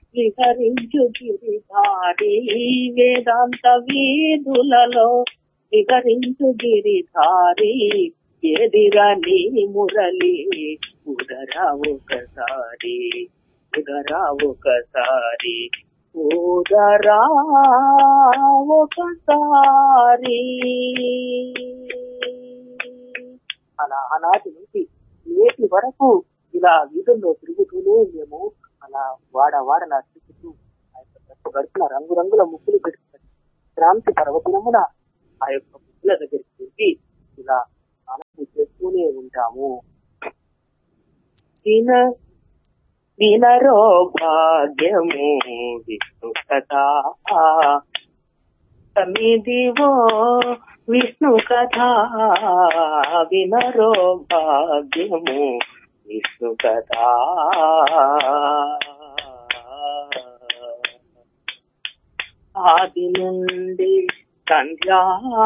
విహరించు గిరిధారి వేదాంత వీధులలో విహరించు గిరిధారి ఎదిరా నీ మురళి ఉదరా ఒకసారి ఉదరా ఒకసారి ఉదరా ఒకసారి అలా ఆనాటి నుంచి నేటి వరకు ఇలా వీధుల్లో తిరుగుతూనే మేము అలా వాడ వాడలా తిరుగుతూ ఆ యొక్క గడప గడుపున రంగురంగుల ముగ్గులు పెట్టుకుని క్రాంతి పర్వతనమున ఆ యొక్క ముగ్గుల దగ్గరికి వెళ్ళి ఇలా స్నానం చేస్తూనే ఉంటాము విన వినరో భాగ్యము విష్ణు కథ సమిదివో విష్ణు కథ వినరో భాగ్యము విష్ణు కథ ఆది నుండి సంధ్యా